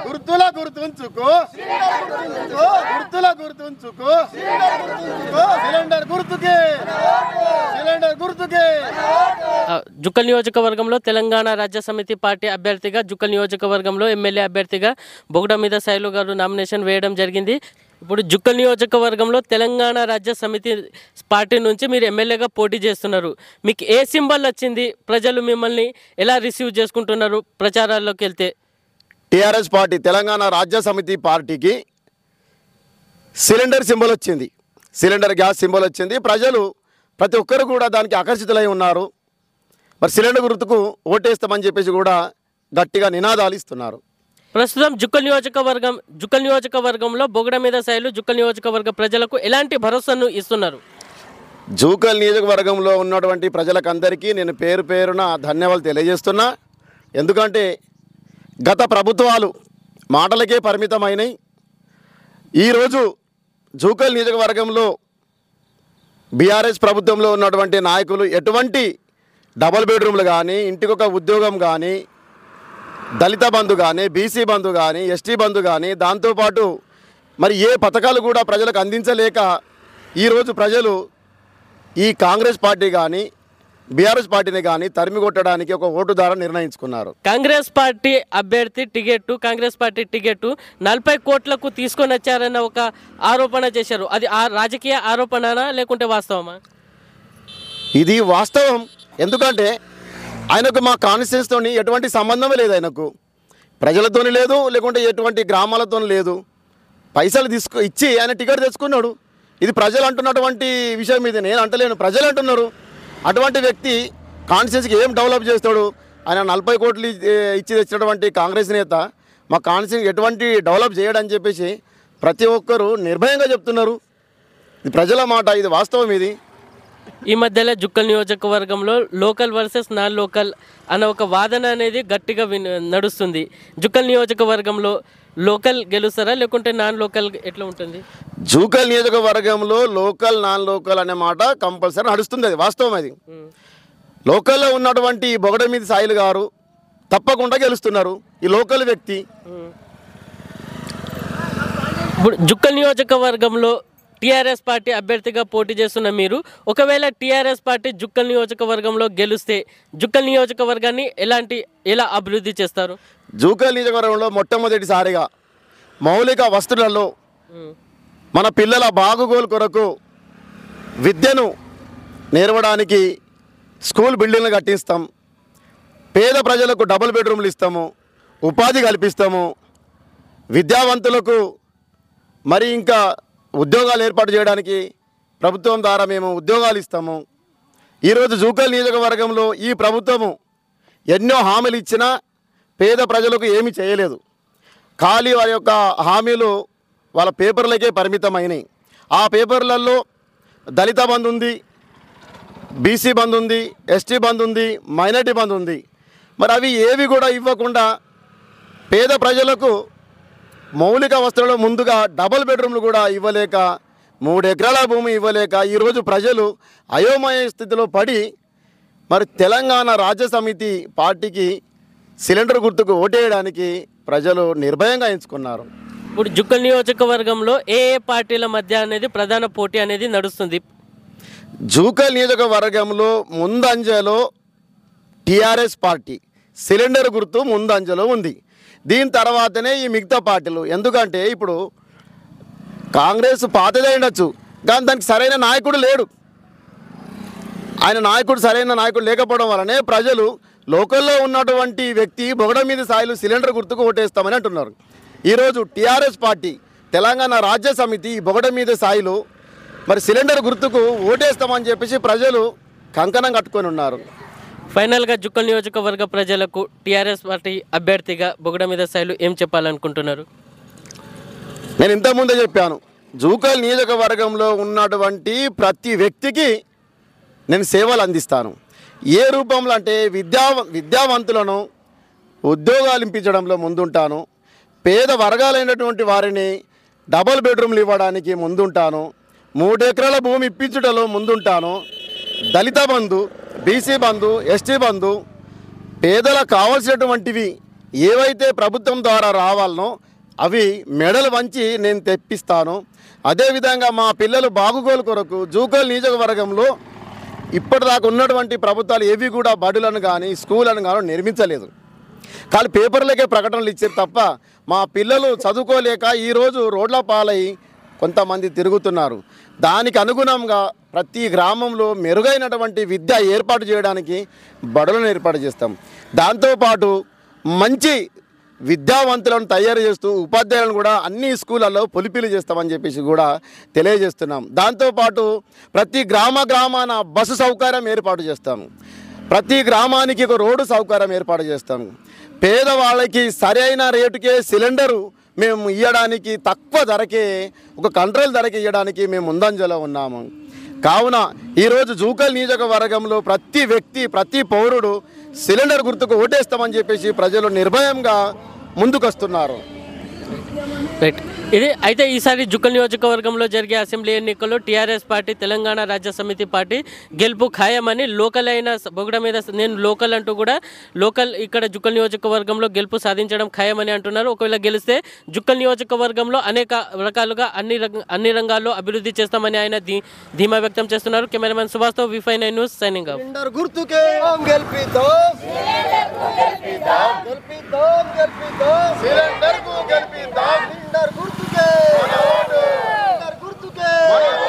గుర్తుల గుర్తుంచుకో గుర్తుల గుర్తుంచుకో సిలిండర్ గుర్తుకే సిలిండర్ గుర్తుకే ఆ, జుక్కల్ నియోజకవర్గంలో తెలంగాణ రాజ్య సమితి పార్టీ అభ్యర్థిగా జుక్కల్ నియోజకవర్గంలో ఎమ్మెల్యే అభ్యర్థిగా బొగడ మీద శైలు గారు నామినేషన్ వేయడం జరిగింది ఇప్పుడు జుక్కల్ నియోజకవర్గంలో తెలంగాణ రాజ్య సమితి పార్టీ నుంచి మీరు ఎమ్మెల్యేగా పోటీ చేస్తున్నారు మీకు ఏ సింబల్ వచ్చింది ప్రజలు మిమ్మల్ని ఎలా రిసీవ్ చేసుకుంటున్నారు ప్రచారాల్లోకి వెళ్తే టిఆర్ఎస్ పార్టీ తెలంగాణ రాజ్య సమితి పార్టీకి సిలిండర్ సింబల్ వచ్చింది సిలిండర్ గ్యాస్ సింబల్ వచ్చింది ప్రజలు ప్రతి ఒక్కరు కూడా దానికి ఆకర్షితులై ఉన్నారు మరి సిలిండర్ గుర్తుకు ఓటేస్తామని చెప్పేసి కూడా గట్టిగా నినాదాలు ఇస్తున్నారు ప్రస్తుతం జుక్కల్ నియోజకవర్గం జుక్కల్ నియోజకవర్గంలో బొగడ మీద శైలు జుక్కల్ నియోజకవర్గ ప్రజలకు ఎలాంటి భరోసాను ఇస్తున్నారు జూకల్ నియోజకవర్గంలో ఉన్నటువంటి ప్రజలకందరికీ నేను పేరు పేరున ధన్యవాదాలు తెలియజేస్తున్నా ఎందుకంటే గత ప్రభుత్వాలు మాటలకే పరిమితమైనవి ఈరోజు జూకల్ నియోజకవర్గంలో బీఆర్ఎస్ ప్రభుత్వంలో ఉన్నటువంటి నాయకులు ఎటువంటి డబల్ బెడ్రూమ్లు కానీ ఇంటికొక ఉద్యోగం కానీ దళిత బంధు కానీ బీసీ బంధు కానీ ఎస్టీ బంధు కానీ దాంతోపాటు మరి ఏ పథకాలు కూడా ప్రజలకు అందించలేక ఈరోజు ప్రజలు ఈ కాంగ్రెస్ పార్టీ కానీ బీఆర్ఎస్ పార్టీని కానీ తరిమి కొట్టడానికి ఒక ఓటు ద్వారా నిర్ణయించుకున్నారు కాంగ్రెస్ పార్టీ అభ్యర్థి టికెట్ కాంగ్రెస్ పార్టీ టికెట్ నలభై కోట్లకు తీసుకొని వచ్చారన్న ఒక ఆరోపణ చేశారు అది ఆ రాజకీయ ఆరోపణనా లేకుంటే వాస్తవమా ఇది వాస్తవం ఎందుకంటే ఆయనకు మా కాన్స్టిట్యూన్స్తోని ఎటువంటి సంబంధమే లేదు ఆయనకు ప్రజలతోని లేదు లేకుంటే ఎటువంటి గ్రామాలతో లేదు పైసలు తీసుకు ఇచ్చి ఆయన టికెట్ తెచ్చుకున్నాడు ఇది ప్రజలు అంటున్నటువంటి విషయం ఇది నేను అంటలేను ప్రజలు అంటున్నారు అటువంటి వ్యక్తి కాన్స్టిట్యూన్సీకి ఏం డెవలప్ చేస్తాడు ఆయన నలభై కోట్లు ఇ- ఇచ్చి తెచ్చినటువంటి కాంగ్రెస్ నేత మా కాన్స్టిట్యూన్సీ ఎటువంటి డెవలప్ చేయడని చెప్పేసి ప్రతి ఒక్కరూ నిర్భయంగా చెప్తున్నారు ఇది ప్రజల మాట ఇది వాస్తవం ఇది ఈ మధ్యలో జుక్కల్ నియోజకవర్గంలో లోకల్ వర్సెస్ నాన్ లోకల్ అన్న ఒక వాదన అనేది గట్టిగా విన్ నడుస్తుంది జుక్కల్ నియోజకవర్గంలో లోకల్ గెలుస్తారా లేకుంటే నాన్ లోకల్ ఎట్లా ఉంటుంది జూకల్ నియోజకవర్గంలో లోకల్ నాన్ లోకల్ అనే మాట కంపల్సరీ నడుస్తుంది అది వాస్తవం అది లోకల్లో ఉన్నటువంటి బొగడమీది సాయిలు గారు తప్పకుండా గెలుస్తున్నారు ఈ లోకల్ వ్యక్తి ఇప్పుడు జుక్కల్ నియోజకవర్గంలో టీఆర్ఎస్ పార్టీ అభ్యర్థిగా పోటీ చేస్తున్న మీరు ఒకవేళ టీఆర్ఎస్ పార్టీ జుక్కల్ నియోజకవర్గంలో గెలిస్తే జుక్కల్ నియోజకవర్గాన్ని ఎలాంటి ఎలా అభివృద్ధి చేస్తారు జూకల్ నియోజకవర్గంలో మొట్టమొదటిసారిగా మౌలిక వస్తువులలో మన పిల్లల బాగుగోలు కొరకు విద్యను నేర్వడానికి స్కూల్ బిల్డింగ్లు కట్టిస్తాం పేద ప్రజలకు డబుల్ బెడ్రూమ్లు ఇస్తాము ఉపాధి కల్పిస్తాము విద్యావంతులకు మరి ఇంకా ఉద్యోగాలు ఏర్పాటు చేయడానికి ప్రభుత్వం ద్వారా మేము ఉద్యోగాలు ఇస్తాము ఈరోజు జూకల్ నియోజకవర్గంలో ఈ ప్రభుత్వము ఎన్నో హామీలు ఇచ్చినా పేద ప్రజలకు ఏమీ చేయలేదు ఖాళీ వారి యొక్క హామీలు వాళ్ళ పేపర్లకే పరిమితమైనవి ఆ పేపర్లలో దళిత బంధు ఉంది బీసీ బంద్ ఉంది ఎస్టీ బంద్ ఉంది మైనార్టీ బంద్ ఉంది మరి అవి ఏవి కూడా ఇవ్వకుండా పేద ప్రజలకు మౌలిక వస్తువులలో ముందుగా డబుల్ బెడ్రూమ్లు కూడా ఇవ్వలేక మూడు ఎకరాల భూమి ఇవ్వలేక ఈరోజు ప్రజలు అయోమయ స్థితిలో పడి మరి తెలంగాణ రాజ్య సమితి పార్టీకి సిలిండర్ గుర్తుకు ఓటేయడానికి ప్రజలు నిర్భయంగా ఎంచుకున్నారు ఇప్పుడు జుక్కల్ నియోజకవర్గంలో ఏ ఏ పార్టీల మధ్య అనేది ప్రధాన పోటీ అనేది నడుస్తుంది జూకల్ నియోజకవర్గంలో ముందంజలో టీఆర్ఎస్ పార్టీ సిలిండర్ గుర్తు ముందంజలో ఉంది దీని తర్వాతనే ఈ మిగతా పార్టీలు ఎందుకంటే ఇప్పుడు కాంగ్రెస్ పాతదే ఉండొచ్చు కానీ దానికి సరైన నాయకుడు లేడు ఆయన నాయకుడు సరైన నాయకుడు లేకపోవడం వల్లనే ప్రజలు లోకల్లో ఉన్నటువంటి వ్యక్తి బొగడ మీద స్థాయిలు సిలిండర్ గుర్తుకు ఓటేస్తామని అంటున్నారు ఈరోజు టీఆర్ఎస్ పార్టీ తెలంగాణ రాజ్య సమితి ఈ బొగడ మీద స్థాయిలో మరి సిలిండర్ గుర్తుకు ఓటేస్తామని చెప్పేసి ప్రజలు కంకణం కట్టుకొని ఉన్నారు ఫైనల్గా జుక్కల్ నియోజకవర్గ ప్రజలకు టీఆర్ఎస్ పార్టీ అభ్యర్థిగా బొగడ మీద శైలు ఏం చెప్పాలనుకుంటున్నారు నేను ఇంతకుముందే చెప్పాను జూకల్ నియోజకవర్గంలో ఉన్నటువంటి ప్రతి వ్యక్తికి నేను సేవలు అందిస్తాను ఏ రూపంలో అంటే విద్యా విద్యావంతులను ఉద్యోగాలు ఇప్పించడంలో ముందుంటాను పేద వర్గాలైనటువంటి వారిని డబుల్ బెడ్రూమ్లు ఇవ్వడానికి ముందుంటాను మూడు ఎకరాల భూమి ఇప్పించుటలో ముందుంటాను దళిత బంధు బీసీ బంధు ఎస్టీ బంధు పేదలకు కావాల్సినటువంటివి ఏవైతే ప్రభుత్వం ద్వారా రావాలనో అవి మెడలు వంచి నేను తెప్పిస్తాను అదేవిధంగా మా పిల్లలు బాగుగోలు కొరకు జూకల్ నియోజకవర్గంలో ఇప్పటిదాకా ఉన్నటువంటి ప్రభుత్వాలు ఏవి కూడా బడులను కానీ స్కూళ్ళను కానీ నిర్మించలేదు కానీ పేపర్లకే ప్రకటనలు ఇచ్చారు తప్ప మా పిల్లలు చదువుకోలేక ఈరోజు రోడ్ల పాలై కొంతమంది తిరుగుతున్నారు దానికి అనుగుణంగా ప్రతి గ్రామంలో మెరుగైనటువంటి విద్య ఏర్పాటు చేయడానికి బడులను ఏర్పాటు చేస్తాం దాంతోపాటు మంచి విద్యావంతులను తయారు చేస్తూ ఉపాధ్యాయులను కూడా అన్ని స్కూళ్ళల్లో పొలిపిలు చేస్తామని చెప్పేసి కూడా తెలియజేస్తున్నాం దాంతోపాటు ప్రతి గ్రామ గ్రామాన బస్సు సౌకర్యం ఏర్పాటు చేస్తాము ప్రతి గ్రామానికి ఒక రోడ్డు సౌకర్యం ఏర్పాటు చేస్తాము పేదవాళ్ళకి సరైన రేటుకే సిలిండరు మేము ఇవ్వడానికి తక్కువ ధరకే ఒక కంట్రోల్ ధరకి ఇవ్వడానికి మేము ముందంజలో ఉన్నాము కావున ఈరోజు జూకల్ నియోజకవర్గంలో ప్రతి వ్యక్తి ప్రతి పౌరుడు సిలిండర్ గుర్తుకు ఓటేస్తామని చెప్పేసి ప్రజలు నిర్భయంగా ముందుకొస్తున్నారు రైట్ ఇది అయితే ఈసారి జుక్కల్ నియోజకవర్గంలో జరిగే అసెంబ్లీ ఎన్నికల్లో టీఆర్ఎస్ పార్టీ తెలంగాణ రాజ్య సమితి పార్టీ గెలుపు ఖాయమని లోకల్ అయిన స- బొగడ మీద స- నేను లోకల్ అంటూ కూడా లోకల్ ఇక్కడ జుక్కల్ నియోజకవర్గంలో గెలుపు సాధించడం ఖాయమని అంటున్నారు ఒకవేళ గెలిస్తే జుక్కల్ నియోజకవర్గంలో అనేక రకాలుగా అన్ని రంగ అన్ని రంగాల్లో అభివృద్ధి చేస్తామని ఆయన ధీ ధీమా వ్యక్తం చేస్తున్నారు కెమెరామెన్ సుభాష్తో విఫై nine news signing off cylinder గుర్తుకే గెలిపిద్దాం గెలిపిద్దాం గెలిపిద్దాం గెలిపిద్దాం సిలిండర్ కు గెలిపిద్దాం సిలిండర్ గుర్తుకే సిలిండర్ గుర్తుకే